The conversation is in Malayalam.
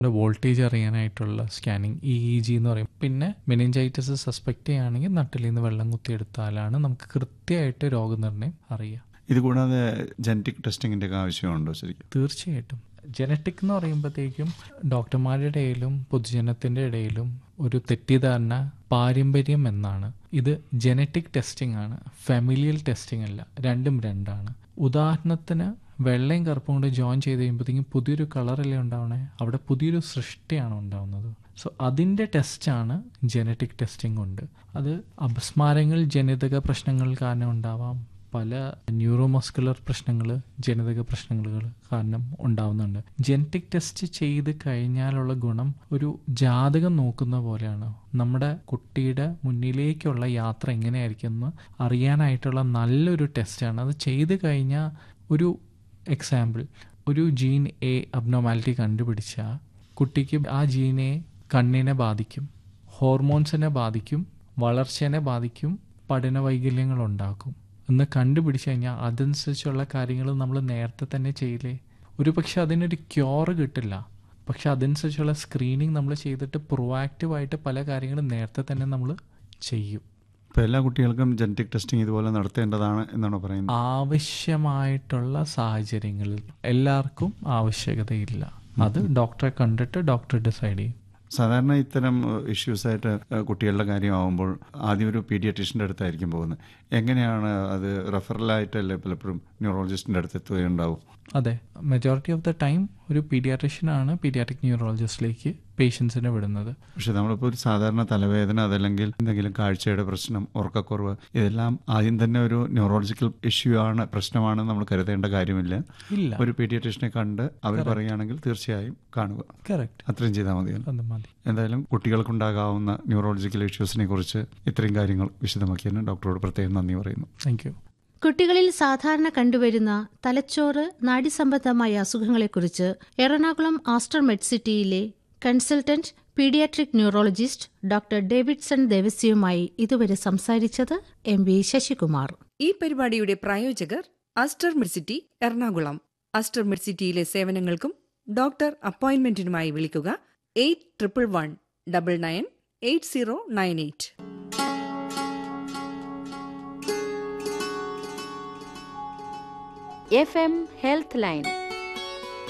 വോൾട്ടേജ് അറിയാനായിട്ടുള്ള സ്കാനിങ് ഇ ഇ ജി എന്ന് പറയും പിന്നെ മെനിഞ്ചൈറ്റിസ് സസ്പെക്ട് ചെയ്യുകയാണെങ്കിൽ നട്ടിൽ നിന്ന് വെള്ളം കുത്തിയെടുത്താലാണ് നമുക്ക് കൃത്യമായിട്ട് രോഗനിർണയം അറിയാം ഇത് കൂടാതെ ജനറ്റിക് ടെസ്റ്റിങ്ങിന്റെ ഒക്കെ ആവശ്യമുണ്ടോ ശരിക്കും തീർച്ചയായിട്ടും ജനറ്റിക് എന്ന് പറയുമ്പോഴത്തേക്കും ഡോക്ടർമാരുടെ ഇടയിലും പൊതുജനത്തിന്റെ ഇടയിലും ഒരു തെറ്റിദ്ധാരണ പാരമ്പര്യം എന്നാണ് ഇത് ജനറ്റിക് ടെസ്റ്റിംഗ് ആണ് ഫെമിലിയൽ ടെസ്റ്റിംഗ് അല്ല രണ്ടും രണ്ടാണ് ഉദാഹരണത്തിന് വെള്ളയും കറുപ്പും കൊണ്ട് ജോയിൻ ചെയ്ത് കഴിയുമ്പോഴത്തേക്കും പുതിയൊരു കളറല്ലേ ഉണ്ടാവണേ അവിടെ പുതിയൊരു സൃഷ്ടിയാണ് ഉണ്ടാവുന്നത് സോ അതിൻ്റെ ടെസ്റ്റാണ് ജനറ്റിക് ടെസ്റ്റിംഗ് കൊണ്ട് അത് അപസ്മാരങ്ങൾ ജനിതക പ്രശ്നങ്ങൾ കാരണം ഉണ്ടാവാം പല ന്യൂറോമസ്കുലർ പ്രശ്നങ്ങൾ ജനിതക പ്രശ്നങ്ങൾ കാരണം ഉണ്ടാവുന്നുണ്ട് ജനറ്റിക് ടെസ്റ്റ് ചെയ്ത് കഴിഞ്ഞാലുള്ള ഗുണം ഒരു ജാതകം നോക്കുന്ന പോലെയാണ് നമ്മുടെ കുട്ടിയുടെ മുന്നിലേക്കുള്ള യാത്ര എങ്ങനെയായിരിക്കും എന്ന് അറിയാനായിട്ടുള്ള നല്ലൊരു ടെസ്റ്റാണ് അത് ചെയ്ത് കഴിഞ്ഞാൽ ഒരു എക്സാമ്പിൾ ഒരു ജീൻ എ അബ്നോമാലിറ്റി കണ്ടുപിടിച്ചാൽ കുട്ടിക്ക് ആ ജീനെ കണ്ണിനെ ബാധിക്കും ഹോർമോൺസിനെ ബാധിക്കും വളർച്ചേനെ ബാധിക്കും പഠന വൈകല്യങ്ങൾ ഉണ്ടാക്കും എന്ന് കണ്ടുപിടിച്ചു കഴിഞ്ഞാൽ അതനുസരിച്ചുള്ള കാര്യങ്ങൾ നമ്മൾ നേരത്തെ തന്നെ ചെയ്യില്ലേ ഒരു പക്ഷെ അതിനൊരു ക്യോറ് കിട്ടില്ല പക്ഷെ അതനുസരിച്ചുള്ള സ്ക്രീനിങ് നമ്മൾ ചെയ്തിട്ട് പ്രൊവാക്റ്റീവായിട്ട് പല കാര്യങ്ങളും നേരത്തെ തന്നെ നമ്മൾ ചെയ്യും ഇപ്പൊ എല്ലാ കുട്ടികൾക്കും ജനറ്റിക് ടെസ്റ്റിംഗ് ഇതുപോലെ നടത്തേണ്ടതാണ് എന്നാണ് പറയുന്നത് ആവശ്യമായിട്ടുള്ള സാഹചര്യങ്ങളിൽ എല്ലാവർക്കും ആവശ്യകതയില്ല അത് ഡോക്ടറെ കണ്ടിട്ട് ഡോക്ടർ ഡിസൈഡ് ചെയ്യും സാധാരണ ഇത്തരം ഇഷ്യൂസ് ആയിട്ട് ഏഹ്, കുട്ടികളുടെ കാര്യമാവുമ്പോൾ ആദ്യം ഒരു പീഡിയാട്രീഷ്യൻ്റെ അടുത്തായിരിക്കും പോകുന്നത് എങ്ങനെയാണ് അത് റെഫറലായിട്ടല്ലേ പലപ്പോഴും ന്യൂറോളജിസ്റ്റിൻ്റെ അടുത്ത് എത്തുകയുണ്ടാവും അതെ മെജോറിറ്റി ഓഫ് ദ ടൈം ഒരു പീഡിയാട്രിഷ്യനാണ് പീഡിയാട്രിക് ന്യൂറോളജിസ്റ്റിലേക്ക് പേഷ്യൻസിനെ വിടുന്നത് പക്ഷെ നമ്മളിപ്പോൾ ഒരു സാധാരണ തലവേദന അതല്ലെങ്കിൽ എന്തെങ്കിലും കാഴ്ചയുടെ പ്രശ്നം ഉറക്കക്കുറവ് ഇതെല്ലാം ആദ്യം തന്നെ ഒരു ന്യൂറോളജിക്കൽ ഇഷ്യൂ ആണ് പ്രശ്നമാണ് നമ്മൾ കരുതേണ്ട കാര്യമില്ല ഇല്ല ഒരു പീഡിയാട്രീഷ്യനെ കണ്ട് അവർ പറയുകയാണെങ്കിൽ തീർച്ചയായും കാണുക കറക്റ്റ് അത്രയും ചെയ്താൽ മതിയല്ലോ അത് മതി എന്തായാലും കുട്ടികൾക്കുണ്ടാകാവുന്ന ന്യൂറോളജിക്കൽ ഇഷ്യൂസിനെ കുറിച്ച് ഇത്രയും കാര്യങ്ങൾ വിശദമാക്കിയതിന് ഡോക്ടറോട് പ്രത്യേകം നന്ദി പറയുന്നു താങ്ക് യു കുട്ടികളിൽ സാധാരണ കണ്ടുവരുന്ന തലച്ചോറ് നാഡീസംബന്ധമായ അസുഖങ്ങളെക്കുറിച്ച് എറണാകുളം ആസ്റ്റർ മെഡ്സിറ്റിയിലെ consultant paediatric neurologist doctor Davidson ദേവസ്യയുമായി ഇതുവരെ സംസാരിച്ചത് എം വി ശശികുമാർ ഈ പരിപാടിയുടെ പ്രായോജകർ അസ്റ്റർ മിഡ്സിറ്റി എറണാകുളം അസ്റ്റർ മിഡ്സിറ്റിയിലെ സേവനങ്ങൾക്കും ഡോക്ടർ അപ്പോയിന്റ്മെന്റിനുമായി വിളിക്കുക eight triple one double nine eight zero nine eight F M health line